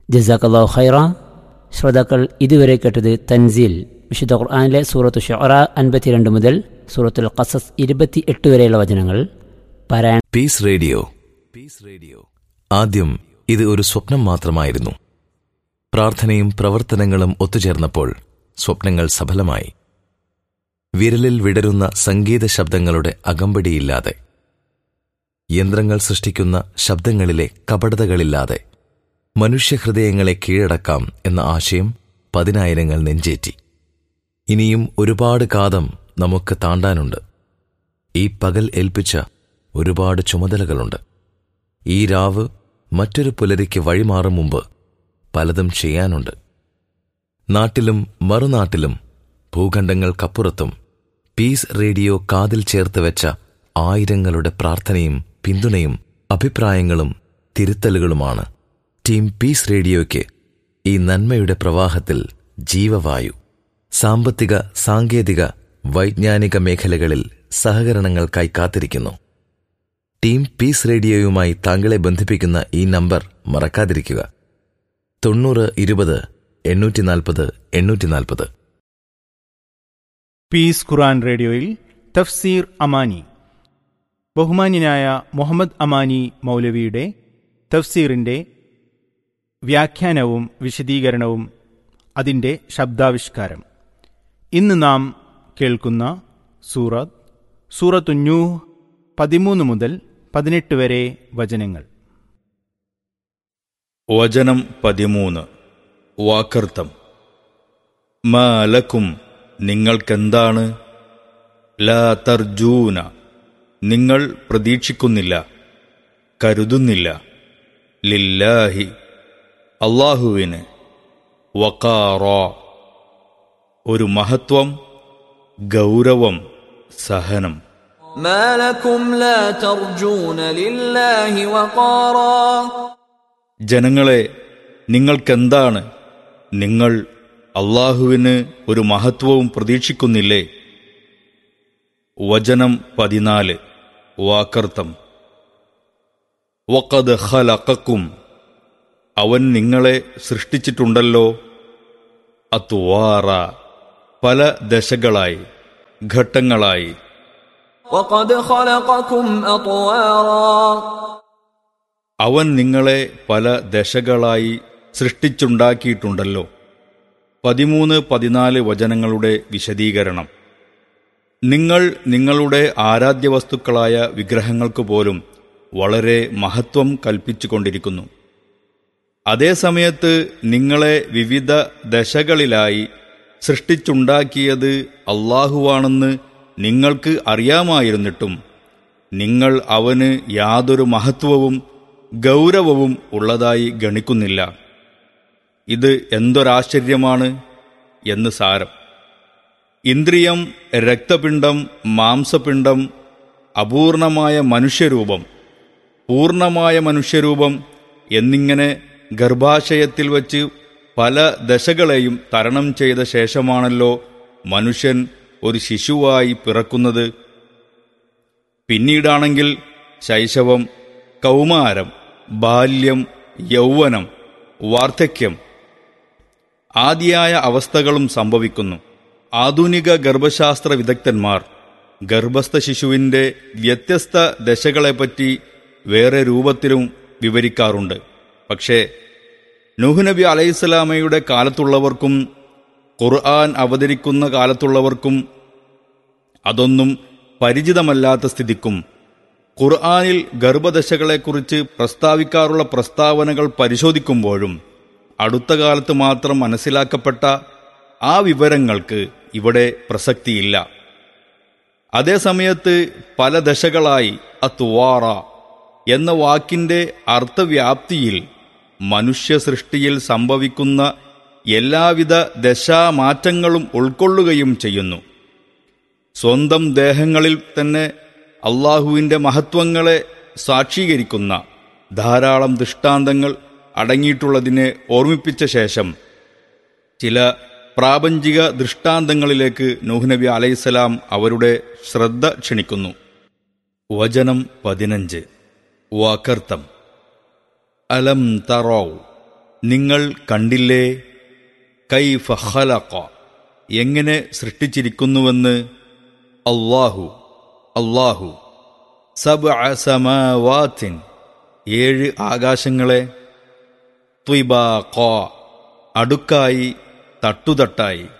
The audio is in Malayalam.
ജസാഖല്ലാ ഖൈറ ശ്രോതാക്കൾ ഇതുവരെ കേട്ടത് തൻസീൽ വിശുദ്ധ ഖുർആാനിലെ സൂറത്തു ഷൊറ അൻപത്തിരണ്ട് മുതൽ സൂറത്തുൽ ഖസസ് ഇരുപത്തി എട്ട് വരെയുള്ള വചനങ്ങൾ പാരായണം പീസ് റേഡിയോ പീസ് റേഡിയോ ആദ്യം ഇത് ഒരു സ്വപ്നം മാത്രമായിരുന്നു പ്രാർത്ഥനയും പ്രവർത്തനങ്ങളും ഒത്തുചേർന്നപ്പോൾ സ്വപ്നങ്ങൾ സഫലമായി വിരലിൽ വിടരുന്ന സംഗീത ശബ്ദങ്ങളുടെ അകമ്പടിയില്ലാതെ യന്ത്രങ്ങൾ സൃഷ്ടിക്കുന്ന ശബ്ദങ്ങളിലെ കപടതകളില്ലാതെ മനുഷ്യഹൃദയങ്ങളെ കീഴടക്കാം എന്ന ആശയം പതിനായിരങ്ങൾ നെഞ്ചേറ്റി ഇനിയും ഒരുപാട് കാതം നമുക്ക് താണ്ടാനുണ്ട് ഈ പകൽ ഏൽപ്പിച്ച ഒരുപാട് ചുമതലകളുണ്ട് ഈ രാവ് മറ്റൊരു പുലരിക്ക് വഴിമാറും മുമ്പ് പലതും ചെയ്യാനുണ്ട് നാട്ടിലും മറുനാട്ടിലും ഭൂഖണ്ഡങ്ങൾക്കപ്പുറത്തും പീസ് റേഡിയോ കാതിൽ ചേർത്ത് വെച്ച ആയിരങ്ങളുടെ പ്രാർത്ഥനയും പിന്തുണയും അഭിപ്രായങ്ങളും തിരുത്തലുകളുമാണ് ടീം പീസ് റേഡിയോയ്ക്ക് ഈ നന്മയുടെ പ്രവാഹത്തിൽ ജീവവായു സാമ്പത്തിക സാങ്കേതിക വൈജ്ഞാനിക മേഖലകളിൽ സഹകരണങ്ങൾക്കായി കാത്തിരിക്കുന്നു ടീം പീസ് റേഡിയോയുമായി താങ്കളെ ബന്ധിപ്പിക്കുന്ന ഈ നമ്പർ മറക്കാതിരിക്കുക തൊണ്ണൂറ് ഇരുപത് എണ്ണൂറ്റി നാൽപ്പത് എണ്ണൂറ്റി നാൽപ്പത് പീസ് ഖുറാൻ റേഡിയോയിൽ തഫ്സീർ അമാനി ബഹുമാന്യനായ മുഹമ്മദ് അമാനി മൗലവിയുടെ തഫ്സീറിന്റെ വ്യാഖ്യാനവും വിശദീകരണവും അതിൻ്റെ ശബ്ദാവിഷ്കാരം ഇന്ന് നാം കേൾക്കുന്ന സൂറത്ത് സൂറത്തുഞ്ഞൂ പതിമൂന്ന് മുതൽ പതിനെട്ട് വരെ വചനങ്ങൾ വചനം പതിമൂന്ന് വാക്കർത്തം മാലക്കും നിങ്ങൾക്കെന്താണ് ലാ തർജൂന നിങ്ങൾ പ്രതീക്ഷിക്കുന്നില്ല കരുതുന്നില്ല ലില്ലാഹി അള്ളാഹുവിന് വക്കാറോ ഒരു മഹത്വം ഗൗരവം സഹനം ما لكم لا ترجون لله وقارا ജനങ്ങളെ നിങ്ങൾക്കെന്താണ് നിങ്ങൾ അള്ളാഹുവിന് ഒരു മഹത്വവും പ്രതീക്ഷിക്കുന്നില്ലേ വചനം പതിനാല് വാക്കർത്തം വക്കത് ഖലക്കും അവൻ നിങ്ങളെ സൃഷ്ടിച്ചിട്ടുണ്ടല്ലോ അത്തുവാറ പല ദശകളായി ഘട്ടങ്ങളായി وقد خلقكم أطوارا അവൻ നിങ്ങളെ പല ദശകളായി സൃഷ്ടിച്ചുണ്ടാക്കിയിട്ടുണ്ടല്ലോ പതിമൂന്ന് പതിനാല് വചനങ്ങളുടെ വിശദീകരണം നിങ്ങൾ നിങ്ങളുടെ ആരാധ്യവസ്തുക്കളായ വിഗ്രഹങ്ങൾക്ക് പോലും വളരെ മഹത്വം കൽപ്പിച്ചുകൊണ്ടിരിക്കുന്നു അതേസമയത്ത് നിങ്ങളെ വിവിധ ദശകളിലായി സൃഷ്ടിച്ചുണ്ടാക്കിയത് അള്ളാഹുവാണെന്ന് നിങ്ങൾക്ക് അറിയാമായിരുന്നിട്ടും നിങ്ങൾ അവന് യാതൊരു മഹത്വവും ഗൗരവവും ഉള്ളതായി ഗണിക്കുന്നില്ല ഇത് എന്തൊരാശ്ചര്യമാണ് എന്ന് സാരം ഇന്ദ്രിയം രക്തപിണ്ഡം മാംസപിണ്ഡം അപൂർണമായ മനുഷ്യരൂപം പൂർണമായ മനുഷ്യരൂപം എന്നിങ്ങനെ ഗർഭാശയത്തിൽ വച്ച് പല ദശകളെയും തരണം ചെയ്ത ശേഷമാണല്ലോ മനുഷ്യൻ ഒരു ശിശുവായി പിറക്കുന്നത് പിന്നീടാണെങ്കിൽ ശൈശവം കൗമാരം ബാല്യം യൗവനം വാർദ്ധക്യം ആദിയായ അവസ്ഥകളും സംഭവിക്കുന്നു ആധുനിക ഗർഭശാസ്ത്ര വിദഗ്ധന്മാർ ഗർഭസ്ഥ ശിശുവിൻ്റെ വ്യത്യസ്ത ദശകളെപ്പറ്റി വേറെ രൂപത്തിലും വിവരിക്കാറുണ്ട് പക്ഷേ നൂഹ് നബി അലൈഹിസ്സലാമയുടെ കാലത്തുള്ളവർക്കും ഖുർആൻ അവതരിക്കുന്ന കാലത്തുള്ളവർക്കും അതൊന്നും പരിചിതമല്ലാത്ത സ്ഥിതിക്കും ഖുർആനിൽ ഗർഭദശകളെക്കുറിച്ച് പ്രസ്താവിക്കാറുള്ള പ്രസ്താവനകൾ പരിശോധിക്കുമ്പോഴും അടുത്ത കാലത്ത് മാത്രം മനസ്സിലാക്കപ്പെട്ട ആ വിവരങ്ങൾക്ക് ഇവിടെ പ്രസക്തിയില്ല അതേസമയത്ത് പല ദശകളായി അത്തുവാറ എന്ന വാക്കിന്റെ അർത്ഥവ്യാപ്തിയിൽ മനുഷ്യ സൃഷ്ടിയിൽ സംഭവിക്കുന്ന എല്ലാവിധ ദശാമാറ്റങ്ങളും ഉൾക്കൊള്ളുകയും ചെയ്യുന്നു സ്വന്തം ദേഹങ്ങളിൽ തന്നെ അള്ളാഹുവിൻ്റെ മഹത്വങ്ങളെ സാക്ഷീകരിക്കുന്ന ധാരാളം ദൃഷ്ടാന്തങ്ങൾ അടങ്ങിയിട്ടുള്ളതിനെ ഓർമ്മിപ്പിച്ച ശേഷം ചില പ്രാപഞ്ചിക ദൃഷ്ടാന്തങ്ങളിലേക്ക് നൂഹ് നബി അലൈഹിസ്സലാം അവരുടെ ശ്രദ്ധ ക്ഷണിക്കുന്നു വചനം പതിനഞ്ച് വാക്കർത്തം അലം തറോ നിങ്ങൾ കണ്ടില്ലേ കൈഫ ഖലഖ എങ്ങനെ സൃഷ്ടിച്ചിരിക്കുന്നുവെന്ന് അള്ളാഹു അള്ളാഹു സബ് സമാവാത്തിൻ ഏഴ് ആകാശങ്ങളെ ത്വിബാഖ അടുക്കായി തട്ടുതട്ടായി